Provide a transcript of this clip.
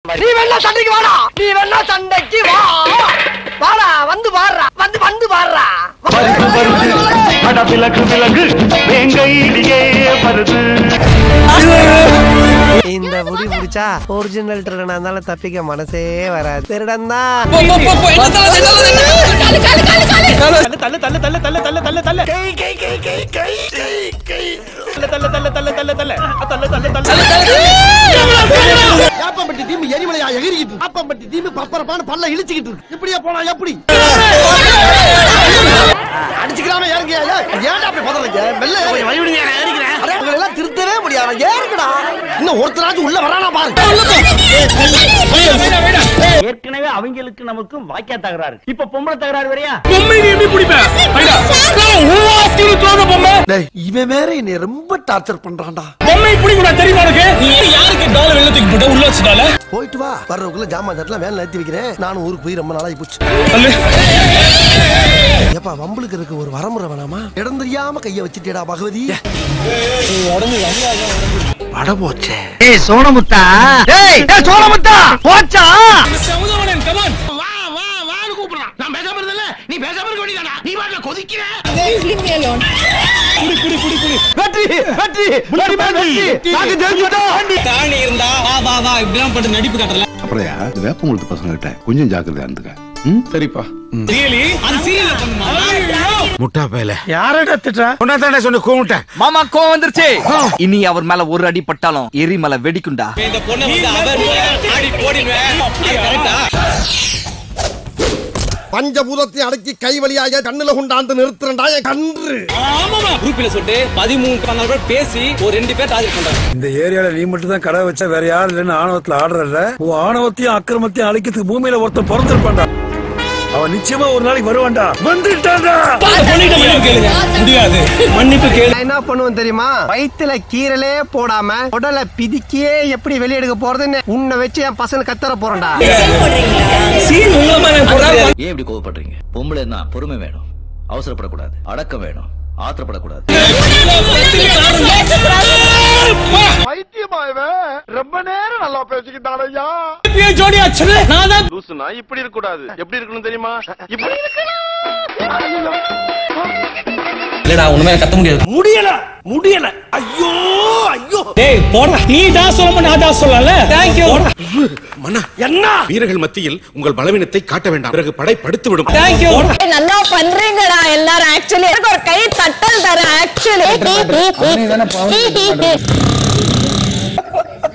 நீ வேணா சண்டைக்கு வாடா நீ வேணா சண்டைக்கு வா வாடா வந்து பாடுறா வந்து வந்து பாடுறா வருது வருது அட விலகு விலகு வேங்கையிலேயே வருது இந்த முடி முடிச்சா ஒரிஜினல் திருடனா இருந்தாலும் தப்பிக்க மனசே வராது திருடன் தான் தள்ளு தள்ளு தள்ளு தள்ளு தள்ளு தள்ளு தள்ளு கை கை கை கை கை கை கை தள்ளு தள்ளு தள்ளு தள்ளு தள்ளு தள்ளு தள்ளு தள்ளு யாப்பம்பட்டி தீம்பு எரிமலையா எகிரிக்கிட்டு இருக்கு. யாப்பம்பட்டி தீம்பு பப்பரப்பான பல்ல இழிச்சுக்கிட்டு இருக்கு. இப்படியே போனா எப்படி அடிச்சுக்கலாம ஏறுங்க ஏன்டா அப்படி பதறீங்க மெல்ல கொஞ்சம் வழி விடுங்க நான் ஏறிக்கிறேன் அட, உங்களை எல்லாம் திருத்தவே முடியாது ஏறுங்கடா இன்னும் ஒருத்தராச்சும் உள்ள வரானா பாருங்க ஏற்கனவே அவங்களுக்கு நமக்கும் வாக்கியா தகராறு இப்ப பொம்பளை தகராறு வரையா டேய், இவன் வேற என்னை ரொம்ப டார்ச்சர் பண்றான்டா போயிட்டு வா வர்றதுக்குள்ள ஜாமான் தட்டலாம் வேலை நிறுத்தி வைக்கிறேன் நானும் ஊருக்கு போய் ரொம்ப நாளாகி போச்சு ஏப்பா வம்பளுக்கு இருக்கு ஒரு வரமுறை வேணாமா இடம் தெரியாம கைய வச்சுட்டேடா பகவதி வட போச்சே ஏய் சோனமுத்தா ஏய் ஏய் சோனமுத்தா போச்சா வா வா வான்னு கூப்பிடுறான் நான் பேசாம இருந்தல நீ பேசாம இருக்க வேண்டியதாடா நீ பாட்டுல கொதிக்கிற வெற்றி வெற்றி வெற்றி வெற்றி நாங்க ஜெயிச்சிட்டோம் அப்புறம் இந்த வேப்பங்குளத்து பசங்க கிட்ட கொஞ்சம் ஜாக்கிரதையா இருந்துக்க ம் சரிப்பா முட்டா பயல யாரடா திட்டா உன்னதானே சொன்ன கூமிட்டேன் மாமா கோவம் வந்துருச்சு இனி அவர் மேல ஒரு அடி பட்டாலும் எரிமலை வெடிக்குண்டா பஞ்சபூதத்தை அடக்கி கை வழியாக கண்ணுல கொண்டாந்து நிறுத்துறண்டா என் கன்று இந்த ஏரியால நீ மட்டும் தான் கடை வச்சா வேற யாரும் இல்லைன்னு ஆணவத்துல ஆடுறல உன் ஆணவத்தையும் அக்கிரமத்தையும் அழிக்கிறதுக்கு பூமியில ஒருத்தன் பிறந்திருப்பான்டா அவன் நிச்சயமா ஒரு நாளைக்கு வருவான்டா வந்துட்டான்டா நான் என்ன பண்ணுவேன் தெரியுமா வயித்துல கீரலே போடாம உடலை பிதிக்கியே எப்படி வெளியெடுக்க போறதுன்னு உன்னை வச்சு என் பசங்க கத்தர போறேன்டா ஏன் இப்படி கோவப்படுறீங்க பொம்பளை தான் பொறுமை வேணும் அவசரப்படக்கூடாது அடக்கம் வேணும் ஆத்திரப்படக்கூடாது ரொம்ப நேரம் நல்லா பேசிக்கிட்டான் ஐயா லூசுனா இப்படி இருக்க கூடாது எப்படி இருக்கணும் தெரியுமா இப்படி முடியல முடியல ஐயோ ஐயோ டேய் போடா நீ தான் சொல்ல நான் தான் சொல்லல தேங்க் யூ மன்னா என்ன வீரர்கள் மத்தியில் உங்கள் பலவீனத்தை காட்ட வேண்டாம் பிறகு படை படுத்து விடும் தேங்க் யூ நல்லா பண்றீங்கடா எல்லாரும் ஆக்சுவலி எனக்கு ஒரு கை தட்டல் தரேன் ஆக்சுவலி